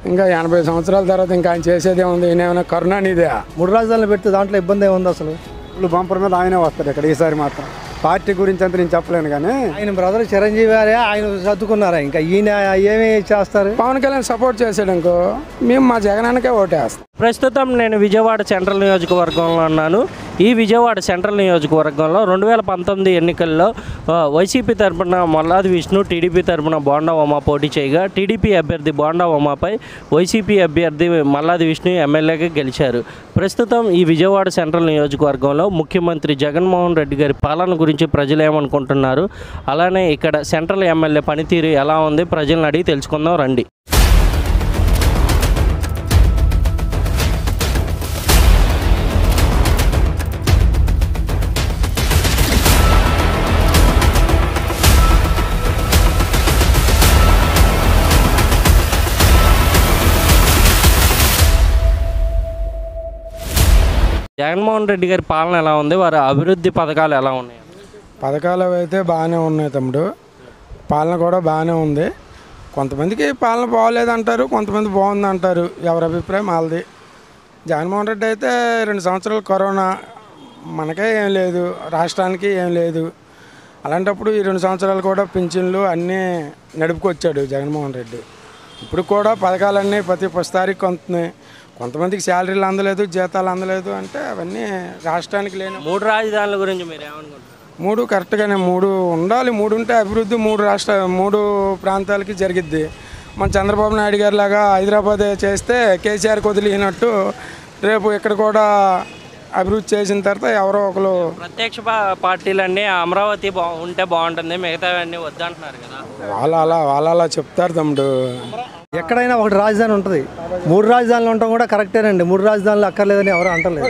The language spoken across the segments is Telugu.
ఇంకా ఎనభై సంవత్సరాల తర్వాత ఇంకా ఆయన చేసేదే ఉంది ఈయన ఏమైనా కరుణానిదే మూడు రాజధానులు పెడితే దాంట్లో ఇబ్బంది ఏముంది అసలు ఫుల్ బంపర్ మీద ఆయనే వస్తాడు ఇక్కడ ఈసారి మాత్రం పార్టీ గురించి అంతా నేను చెప్పలేను కానీ ఆయన బ్రదర్ చిరంజీవి గారే ఆయన సర్దుకున్నారా ఇంకా ఈయన ఏమి చేస్తారు పవన్ కళ్యాణ్ సపోర్ట్ చేసాడు అనుకో మేము మా జగనానికే ఓటేస్తాం ప్రస్తుతం నేను విజయవాడ సెంట్రల్ నియోజకవర్గంలో ఉన్నాను ఈ విజయవాడ సెంట్రల్ నియోజకవర్గంలో రెండు వేల పంతొమ్మిది ఎన్నికల్లో ఆ, వైసీపీ తరపున మల్లాది విష్ణు టీడీపీ తరపున బోండా ఉమా పోటీ చేయగా టీడీపీ అభ్యర్థి బోండా ఉమాపై వైసీపీ అభ్యర్థి మల్లాది విష్ణు ఎమ్మెల్యేగా గెలిచారు ప్రస్తుతం ఈ విజయవాడ సెంట్రల్ నియోజకవర్గంలో ముఖ్యమంత్రి జగన్మోహన్ రెడ్డి గారి పాలన గురించి ప్రజలు ఏమనుకుంటున్నారు అలానే ఇక్కడ సెంట్రల్ ఎమ్మెల్యే పనితీరు ఎలా ఉంది ప్రజలను అడిగి తెలుసుకుందాం రండి జగన్మోహన్ రెడ్డి గారి పాలన ఎలా ఉంది వారి అభివృద్ధి పథకాలు ఎలా ఉన్నాయి పథకాలు అయితే బాగానే ఉన్నాయి తమ్ముడు పాలన కూడా బాగానే ఉంది కొంతమందికి పాలన బాగోలేదు అంటారు కొంతమంది బాగుంది అంటారు ఎవరి అభిప్రాయం వాళ్ళది జగన్మోహన్ రెడ్డి అయితే రెండు సంవత్సరాలు కరోనా మనకే ఏం లేదు రాష్ట్రానికి ఏం లేదు అలాంటప్పుడు ఈ రెండు సంవత్సరాలు కూడా పింఛన్లు అన్నీ నడుపుకొచ్చాడు జగన్మోహన్ రెడ్డి ఇప్పుడు కూడా పథకాలన్నీ ప్రతి ప్రతిసారికి కొంత కొంతమందికి శాలరీలు అందలేదు జీతాలు అందలేదు అంటే అవన్నీ రాష్ట్రానికి లేని మూడు రాజధానుల గురించి మీరు ఏమనుకుంటున్నారు మూడు కరెక్ట్గానే మూడు ఉండాలి మూడు ఉంటే అభివృద్ధి మూడు రాష్ట్ర మూడు ప్రాంతాలకి జరిగిద్ది మన చంద్రబాబు నాయుడు గారి లాగా హైదరాబాద్ చేస్తే కేసీఆర్ వదిలినట్టు రేపు ఇక్కడ కూడా అభివృద్ధి చేసిన తర్వాత ఎవరో ఒకరు ప్రత్యక్ష పా- పార్టీలన్నీ అమరావతి బా ఉంటే బాగుంటుంది మిగతావన్నీ వద్దంటున్నారు కదా వాళ్ళు అలా వాళ్ళు అలా చెప్తారు తమ్ముడు ఎక్కడైనా ఒకటి రాజధాని ఉంటుంది మూడు రాజధానులు ఉండటం కూడా కరెక్టేనండి మూడు రాజధానులు అక్కర్లేదని ఎవరు అంటలేదు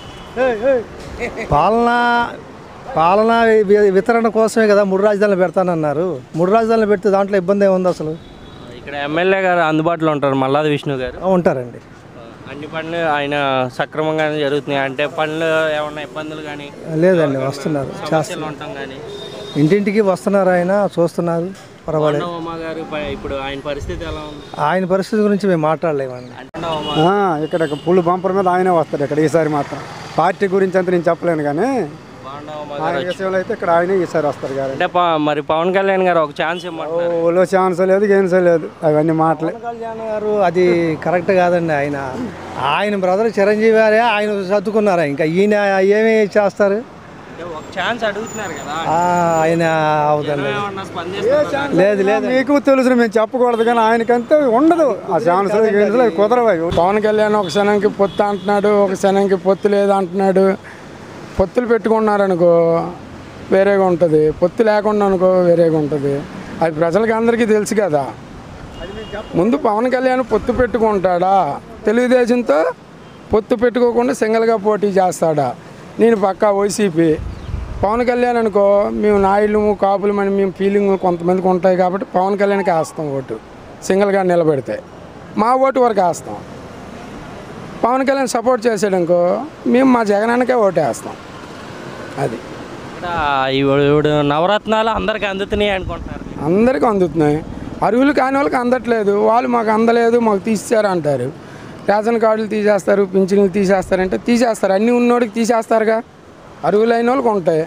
పాలన పాలన వి- వితరణ కోసమే కదా మూడు రాజధానులు పెడతానన్నారు మూడు రాజధానులు పెడితే దాంట్లో ఇబ్బంది ఏముంది అసలు ఇక్కడ ఎమ్మెల్యే గారు అందుబాటులో ఉంటారు మల్లాది విష్ణు గారు ఆ, ఉంటారండి అన్ని పనులు ఆయన సక్రమంగానే జరుగుతున్నాయి అంటే పనులు ఏమన్నా ఇబ్బందులు కానీ లేదండి వస్తున్నారు చేస్తున్నారు ఉంటాం కానీ ఇంటింటికి వస్తున్నారు ఆయన చూస్తున్నారు పర్వాలేదు ఉమా గారు ప- ఇప్పుడు ఆయన పరిస్థితి ఎలా ఉంది ఆయన పరిస్థితి గురించి మేము మాట్లాడలేమండి అంటే ఉమా ఆ, ఇక్కడ ఫుల్ బంపర్ మీద ఆయనే వస్తాడు ఇక్కడ ఈసారి మాత్రం పార్టీ గురించి అంతా నేను చెప్పలేను కానీ బాండా ఉమా ఆయన గారు విషయంలో అయితే ఇక్కడ ఆయనే ఈసారి వస్తారు గారు అంటే ప- మరి పవన్ కళ్యాణ్ గారు ఒక ఛాన్స్ ఇవ్వమంటున్నారు ఓలో ఛాన్స్ లేదు గేమ్స్ లేదు అవన్నీ మాటలే పవన్ కళ్యాణ్ గారు అది కరెక్ట్ కాదండి ఆయన ఆయన బ్రదర్ చిరంజీవి గారే ఆయన సర్దుకున్నారా ఇంకా ఈయన ఏమి చేస్తారు అంటే ఒక ఛాన్స్ అడుగుతున్నారు కదా ఆ, ఆయన అవుదండి ఏమన్నా స్పందిస్తున్నారు లేదు లేదు మీకు తెలుసు మేము చెప్పకూడదు కానీ ఆయనకంతే ఉండదు ఆ ఛాన్స్ లేదు గేమ్స్ లేదు కుదరవు అవి. పవన్ కళ్యాణ్ ఒక క్షణంకి పొత్తు అంటున్నాడు ఒక క్షణంకి పొత్తు లేదు అంటున్నాడు పొత్తులు పెట్టుకున్నారనుకో వేరేగా ఉంటుంది పొత్తు లేకుండా అనుకో వేరేగా ఉంటుంది అది ప్రజలకి అందరికీ తెలుసు కదా ముందు పవన్ కళ్యాణ్ పొత్తు పెట్టుకుంటాడా తెలుగుదేశంతో పొత్తు పెట్టుకోకుండా సింగిల్గా పోటీ చేస్తాడా నేను పక్కా వైసీపీ పవన్ కళ్యాణ్ అనుకో మేము నాయుళ్ళు కాపులమని మేము ఫీలింగ్ కొంతమందికి ఉంటాయి కాబట్టి పవన్ కళ్యాణ్కి వేస్తాం ఓటు సింగిల్గా నిలబెడితే మా ఓటు వరకు వేస్తాం పవన్ కళ్యాణ్ సపోర్ట్ చేసాడు అనుకో మేము మా జగనానికే ఓటు వేస్తాం అది ఇక్కడ ఇప్పుడు ఇప్పుడు నవరత్నాలు అందరికి అందుతున్నాయి అనుకుంటున్నారు అందరికీ అందుతున్నాయి అర్హులు కాని వాళ్ళకి అందట్లేదు వాళ్ళు మాకు అందలేదు మాకు తీసేశారు అంటారు రేషన్ కార్డులు తీసేస్తారు పింఛన్లు తీసేస్తారంటే తీసేస్తారు అన్నీ ఉన్నోడికి తీసేస్తారుగా అర్హులైన వాళ్ళకి ఉంటాయి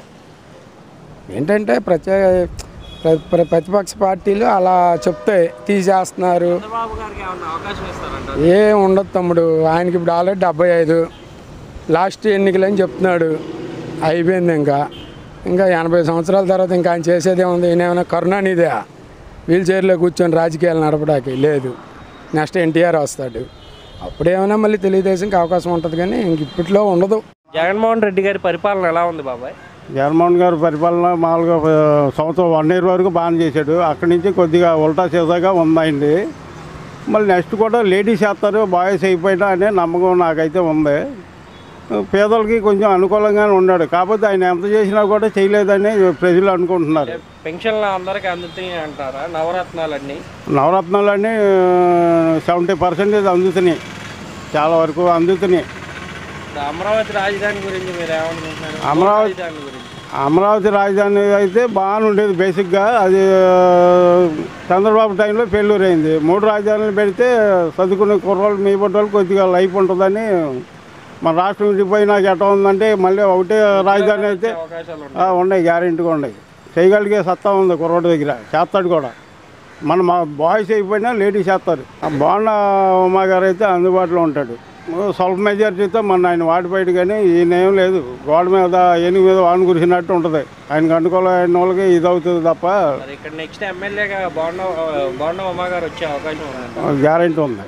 ఏంటంటే ప్రత్యేక ప్ర- ప్ర- ప్రతిపక్ష పార్టీలు అలా చెప్తాయి తీసేస్తున్నారు చంద్రబాబు గారికి ఏమన్నా అవకాశం ఇస్తారంట ఏం ఉండదు తమ్ముడు ఆయనకి ఇప్పుడు ఆల్రెడీ డెబ్బై ఐదు లాస్ట్ ఎన్నికలని చెప్తున్నాడు అయిపోయింది ఇంకా ఇంకా ఎనభై సంవత్సరాల తర్వాత ఇంకా ఆయన చేసేదే ఉంది ఈయన ఏమైనా కరుణానిదే వీల్ చైర్లో కూర్చొని రాజకీయాలు నడపడానికి లేదు నెక్స్ట్ ఎన్టీఆర్ వస్తాడు అప్పుడేమైనా మళ్ళీ తెలుగుదేశంకి అవకాశం ఉంటుంది కానీ ఇంక ఇప్పట్లో ఉండదు జగన్మోహన్ రెడ్డి గారి పరిపాలన ఎలా ఉంది బాబాయ్ జగన్మోహన్ గారి పరిపాలన మామూలుగా ఆ, సంవత్సరం వన్ ఇయర్ వరకు బాగానే చేశాడు అక్కడి నుంచి కొద్దిగా ఉల్టా సీసాగా ఉందండి మళ్ళీ నెక్స్ట్ కూడా లేడీస్ చేస్తారు బాయ్స్ అయిపోయినా అనే నమ్మకం నాకైతే ఉంది పేదలకి కొంచెం అనుకూలంగానే ఉన్నాడు కాకపోతే ఆయన ఎంత చేసినా కూడా చేయలేదని ప్రజలు అనుకుంటున్నారు పెన్షన్లు అందరికి అందుతున్నాయి అంటారా నవరత్నాలన్నీ నవరత్నాలన్నీ సెవెంటీ పర్సెంటేజ్ అందుతున్నాయి చాలా వరకు అందుతున్నాయి ఇప్పుడు అమరావతి రాజధాని గురించి మీరు ఏమనుకుంటున్నారు అమరావతి- రాజధాని గురించి అమరావతి రాజధాని అయితే బాగానే ఉండేది బేసిక్గా అది ఆ, చంద్రబాబు టైంలో ఫెయిల్యూర్ అయింది మూడు రాజధానులు పెడితే చదువుకునే కుర్రోళ్ళు మీ వాళ్ళు కొద్దిగా లైఫ్ ఉంటుందని మన రాష్ట్రం విడిపోయినాక ఎట్లా ఉందంటే మళ్ళీ ఒకటే రాజధాని అయితే అవకాశాలు ఆ, ఉన్నాయి గ్యారెంటీగా ఉన్నాయి చేయగలిగే సత్తా ఉంది కుర్రోడి దగ్గర చేస్తాడు కూడా మన మా బాయ్స్ అయిపోయినా లేడీస్ చేస్తారు ఆ బాండ ఉమా గారు అయితే అందుబాటులో ఉంటాడు స్వల్ప మెజారిటీతో మన ఆయన వాడిపోయాడు కానీ ఈయన ఏం లేదు గోడ మీద ఏనుగు మీద వాడిని కురిసినట్టు ఉంటుంది ఆయనకు అనుకూలమైన వాళ్ళకి ఇది అవుతుంది తప్ప మరి ఇక్కడ నెక్స్ట్ ఎమ్మెల్యేగా బాండ బాండ ఉమా గారు వచ్చే అవకాశం ఉందండి గ్యారెంటీ ఉంది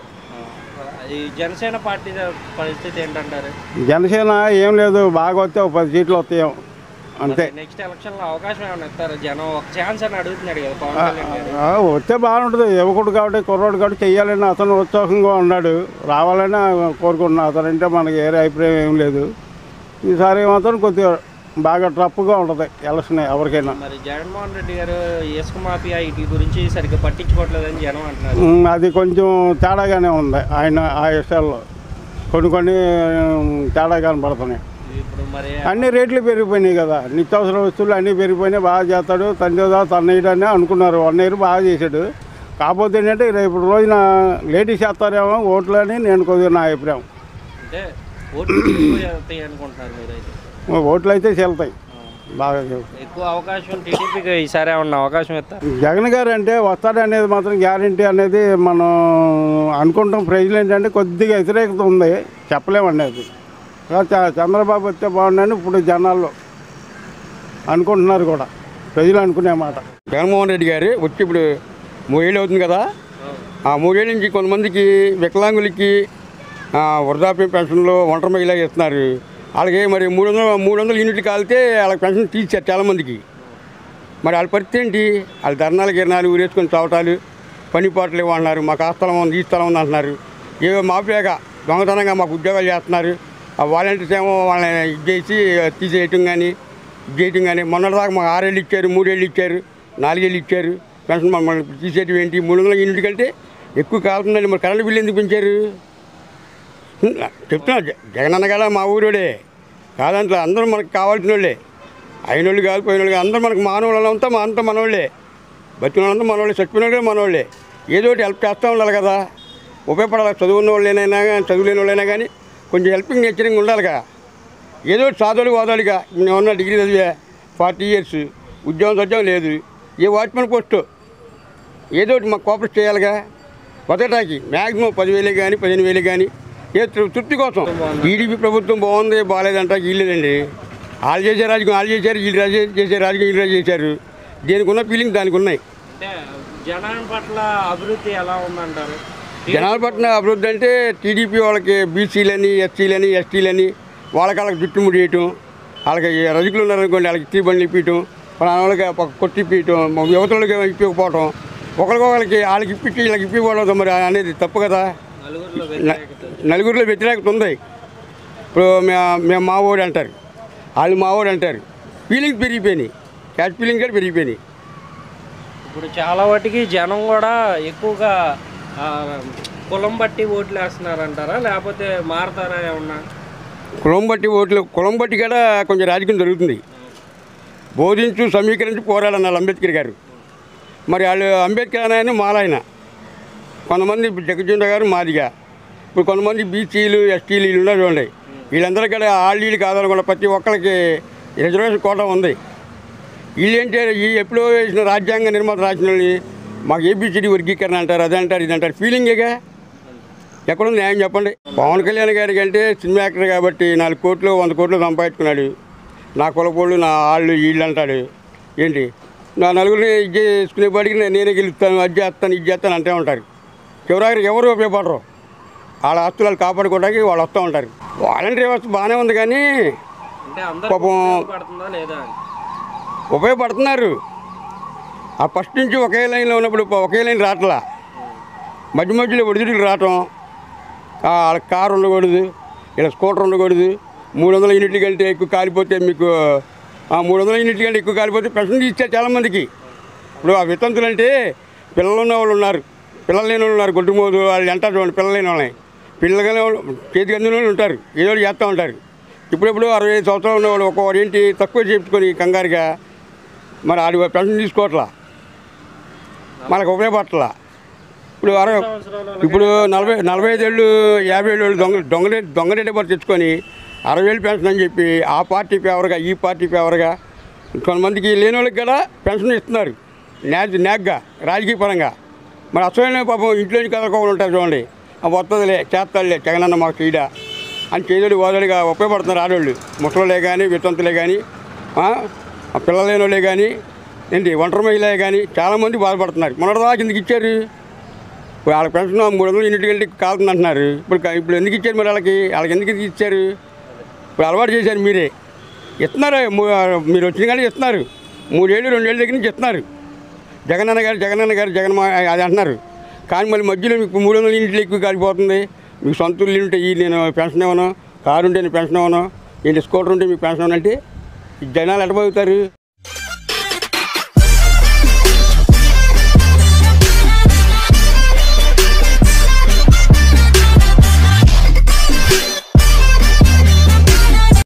ఈ జనసేన పార్టీ పరిస్థితి ఏంటంటారు జనసేన ఏం లేదు బాగా వస్తే ఒక పది సీట్లు వస్తాయేమో అంతే నెక్స్ట్ ఎలక్షన్ లో అవకాశం ఏమైనా ఇస్తారు జనం ఒక ఛాన్స్ అని అడుగుతున్నాడు కదా పవన్ కళ్యాణ్ గారు ఆ, వస్తే బాగుంటుంది యువకుడు కాబట్టి కుర్రోడు కాబట్టి చెయ్యాలని అతను ఉత్సాహంగా ఉన్నాడు రావాలని కోరుకుంటున్నా అతనంటే మనకి ఏ అభిప్రాయం ఏం లేదు ఈసారి మాత్రం కొద్దిగా బాగా టఫ్గా ఉంటుంది ఎలక్షన్ ఎవరికైనా మరి జగన్మోహన్ రెడ్డి గారు ఇసుక మాఫియా వీటి గురించి సరిగ్గా పట్టించుకోవట్లేదని జనం అంటున్నారు ఉమ్, అది కొంచెం తేడాగానే ఉంది ఆయన ఆ విషయాల్లో కొన్ని కొన్ని ఉమ్, తేడా కనపడుతున్నాయి ఇప్పుడు మరి అన్ని రేట్లు పెరిగిపోయినాయి కదా నిత్యావసర వస్తువులు అన్నీ పెరిగిపోయినాయి బాగా చేస్తాడు తండ్రిదా తన్నయ్యడని అనుకున్నారు వన్ ఇయర్ బాగా చేశాడు కాకపోతే ఏంటంటే రేపు రోజున లేడీస్ చేస్తారేమో ఓట్లు అని నేను కొద్దిగా నా అభిప్రాయం అంటే ఓట్లు ఎక్కువ వెళ్తాయి అనుకుంటున్నారు మీరైతే ఓట్లు అయితే చెల్తాయి బాగా చెల్తాయి. ఎక్కువ అవకాశం టీడీపీకి ఈసారి ఏమన్నా అవకాశం ఇస్తారు జగన్ గారు అంటే వస్తాడనేది మాత్రం గ్యారంటీ అనేది మనం అనుకుంటాం ప్రజలు ఏంటంటే కొద్దిగా వ్యతిరేకత ఉంది చెప్పలేమండి అది కానీ చ- చంద్రబాబు వస్తే బాగుండని ఇప్పుడు జనాల్లో అనుకుంటున్నారు కూడా ప్రజలు అనుకునే మాట జగన్మోహన్ రెడ్డి గారు వచ్చి ఇప్పుడు మూడేళ్ళు అవుతుంది కదా ఆ మూడేళ్ళ నుంచి కొంతమందికి వికలాంగులకి ఆ, వృద్ధాప్య పెన్షన్లు ఒంటరి మహిళ ఇస్తున్నారు వాళ్ళకి మరి మూడు వందలు మూడు వందల యూనిట్లు కాలితే వాళ్ళకి పెన్షన్ తీర్చారు చాలామందికి మరి వాళ్ళ పరిస్థితి ఏంటి వాళ్ళ ధర్నాలు గిరణాలు ఊరేసుకొని చావటాలు పనిపాట్లు ఇవ్వన్నారు మాకు ఆ స్థలం ఉంది ఈ స్థలం ఉంది అంటున్నారు ఏవో మాఫియాగా దొంగతనంగా మాకు ఉద్యోగాలు చేస్తున్నారు ఆ వాలంటీర్స్ ఏమో వాళ్ళని ఇది చేసి తీసేయటం కానీ ఇది చేయటం కానీ మొన్నటిదాకా మాకు ఆరేళ్ళు ఇచ్చారు మూడేళ్ళు ఇచ్చారు నాలుగేళ్ళు ఇచ్చారు పెన్షన్ మమ్మల్ని తీసేయటం ఏంటి మూడు వందల యూనిట్ కంటే ఎక్కువ కాలుతుందండి మరి కరెంట్ బిల్లు ఎందుకు పెంచారు హ్మ్, చెప్తున్నా జ- జగనన్న కదా మా ఊరోడే కాదంటే అందరూ మనకు కావాల్సిన వాళ్ళే అయిన వాళ్ళు కాదు పోయిన వాళ్ళు కాదు అందరూ మనకు మానవులు అంతా మా అంతా మనోళ్ళే బతికిన వాళ్ళంతా మనోళ్ళే చచ్చిపోయిన వాళ్ళు కూడా మనోళ్ళే ఏదో ఒకటి హెల్ప్ చేస్తూ ఉండాలి కదా ఉపయోగపడాలి చదువున్న వాళ్ళైనా కానీ చదువులేని వాళ్ళైనా కానీ కొంచెం హెల్పింగ్ నేచరింగ్ ఉండాలిగా ఏదో ఒకటి సాధువులు వాదాలుగా నేను ఉన్న డిగ్రీ చదివా ఫార్టీ ఇయర్స్ ఉద్యోగం సద్యోగం లేదు ఏ వాచ్మెన్ పోస్టు ఏదో ఒకటి మాకు కోఆపరేట్ చేయాలిగా బతకటానికి మ్యాక్సిమం పదివేలు కానీ పదిహేను వేలు కానీ ఏ తృ- తృప్తి కోసం టీడీపీ ప్రభుత్వం బాగుంది బాగాలేదంట వీళ్ళేదండి వాళ్ళు చేసే రాజకీయం వాళ్ళు చేశారు వీళ్ళు రాజే చేసే రాజకీయం వీళ్ళు రాజు చేశారు దేనికి ఉన్న ఫీలింగ్ దానికి ఉన్నాయి అంటే జనాల పట్ల అభివృద్ధి ఎలా ఉందంటారు జనాల పట్ల అభివృద్ధి అంటే టీడీపీ వాళ్ళకి బీసీలని ఎస్సీలని ఎస్టీలని వాళ్ళకి వాళ్ళకి జుట్టు ముడియటం వాళ్ళకి రజకులు ఉన్నారనుకోండి వాళ్ళకి ఇత్తి బండ్లు ఇప్పించడం మన వాళ్ళకి ఒక కొట్టి ఇప్పించడం యువతలకి ఇప్పకపోవటం ఒకరికొకరికి వాళ్ళకి ఇప్పించి వీళ్ళకి ఇప్పిపోవడం మరి అనేది తప్పు కదా నలుగురిలో న- నలుగురిలో వ్యతిరేకత ఉంది ఇప్పుడు మే- మేము మావోడు అంటారు వాళ్ళు మావోడు అంటారు ఫీలింగ్స్ పెరిగిపోయినాయి క్యాష్ ఫీలింగ్ కూడా పెరిగిపోయినాయి ఇప్పుడు చాలా వాటికి జనం కూడా ఎక్కువగా ఆ, కులం బట్టి ఓట్లు వేస్తున్నారంటారా లేకపోతే మారతారా ఏమన్నా కులం బట్టి ఓట్లు కులం బట్టి కూడా కొంచెం రాజకీయం జరుగుతుంది బోధించు సమీకరించి పోరాడన్నారు అంబేద్కర్ గారు మరి వాళ్ళు అంబేద్కర్ ఆయన మాలాయన కొంతమంది జగజ్జీవన్ గారు మాదిగా ఇప్పుడు కొంతమంది బీసీలు ఎస్టీలు వీళ్ళు ఉన్నారు చూడండి వీళ్ళందరూ కూడా ఆళ్ళు వీళ్ళు కాదనకుండా ప్రతి ఒక్కరికి రిజర్వేషన్ కోట ఉంది వీళ్ళు ఏంటి ఈ ఎప్పుడో వేసిన రాజ్యాంగ నిర్మాత రాసిన వాళ్ళని మాకు ఏబిసిడి వర్గీకరణ అంటారు అదే అంటారు ఇది అంటారు ఫీలింగేగా ఎక్కడుంది న్యాయం చెప్పండి పవన్ కళ్యాణ్ గారికి అంటే సినిమా యాక్టర్ కాబట్టి నాలుగు కోట్లు వంద కోట్లు సంపాదించుకున్నాడు నా కులపోళ్ళు నా వాళ్ళు వీళ్ళు అంటాడు ఏంటి నా నలుగురిని ఇది చేసుకునే బడికి నేను నేనే గెలుస్తాను అది చేస్తాను ఇది చేస్తాను అంటూ ఉంటారు చివరికి ఎవరు ఉపయోగపడరు వాళ్ళ ఆస్తులు వాళ్ళు కాపాడుకోవడానికి వాళ్ళు వస్తూ ఉంటారు వాలంటీర్ వ్యవస్థ బాగానే ఉంది కానీ అంటే అందరూ పాపం- పడుతుందా లేదా అని ఉపయోగపడుతున్నారు ఆ ఫస్ట్ నుంచి ఒకే లైన్లో ఉన్నప్పుడు ఒకే లైన్ రావట్లా మధ్య మధ్యలో ఒడిదుడుకులు రావటం ఆ, వాళ్ళకి కారు ఉండకూడదు ఇలా స్కూటర్ ఉండకూడదు మూడు వందల యూనిట్ల కంటే ఎక్కువ కాలిపోతే మీకు ఆ, మూడు వందల యూనిట్ల కంటే ఎక్కువ కాలిపోతే ప్రశ్న ఇచ్చారు చాలామందికి ఇప్పుడు ఆ వితంతులు అంటే పిల్లలు ఉన్న వాళ్ళు ఉన్నారు పిల్లలు లేని వాళ్ళు ఉన్నారు గుడ్డుమోదు వాళ్ళు అంటారు చూడండి పిల్లలు లేని వాళ్ళని పిల్లలు చేతికి అందిన వాళ్ళు ఉంటారు ఏదో ఒకటి చేస్తూ ఉంటారు ఇప్పుడెప్పుడు అరవై ఐదు సంవత్సరాలు ఉన్నవాళ్ళు ఒక్కొక్కరు ఏంటి తక్కువ చెప్పుకొని కంగారుగా మరి ఆడి పెన్షన్ తీసుకోవట్లా మనకు ఉపయోగపడట్లా ఇప్పుడు అరవై ఇప్పుడు నలభై నలభై ఐదేళ్ళు యాభై ఏళ్ళు దొంగ దొంగ దొంగరెడ్డి పడి తెచ్చుకొని అరవై ఏళ్ళు పెన్షన్ అని చెప్పి ఆ పార్టీ ఫేవర్గా ఈ పార్టీ ఫేవర్గా కొంతమందికి లేని వాళ్ళకి కూడా పెన్షన్ ఇస్తున్నారు న్యాక్ న్యాక్గా రాజకీయ పరంగా మరి అసలు పాపం ఇంట్లో నుంచి కదలకోకుండా ఉంటారు చూడండి ఆ వస్తుందిలే చేస్తాడులే జగనన్న మాకు చేయడా అని చేదోడు వాదోడిగా ఉపయోగపడుతున్నారు ఆడవాళ్ళు ముసలోళ్ళే కానీ వితంతులే కానీ ఆ పిల్లలు లేని వాళ్ళే కానీ ఏంటి ఒంటరి మహిళలే కానీ చాలామంది బాధపడుతున్నారు మొన్నటిదాకా కిందకి ఇచ్చారు ఇప్పుడు వాళ్ళ పెన్షన్ మూడు వందలు యూనిట్కి కాలుతుంది అంటున్నారు ఇప్పుడు కా- ఇప్పుడు ఎందుకు ఇచ్చారు మరి వాళ్ళకి వాళ్ళకి ఎందుకు ఇది ఇచ్చారు ఇప్పుడు అలవాటు చేశారు మీరే ఇస్తున్నారు మూ- మీరు వచ్చిన కానీ ఇస్తున్నారు మూడేళ్ళు రెండేళ్ళ దగ్గర నుంచి ఇస్తున్నారు జగనన్న గారు జగనన్న గారు జగన్ మా- అది అంటున్నారు కానీ మళ్ళీ మధ్యలో మీకు మూడు వందల యూనిట్లు ఎక్కువ కాలిపోతుంది మీకు సొంత ఇల్లు ఉంటే ఈ నేను పెన్షన్ ఇవ్వను కారు ఉంటే నేను పెన్షన్ ఇవ్వను ఏంటి స్కూటర్ ఉంటే మీకు పెన్షన్ ఇవ్వను అంటే ఈ జనాలు ఎట్టబోగుతారు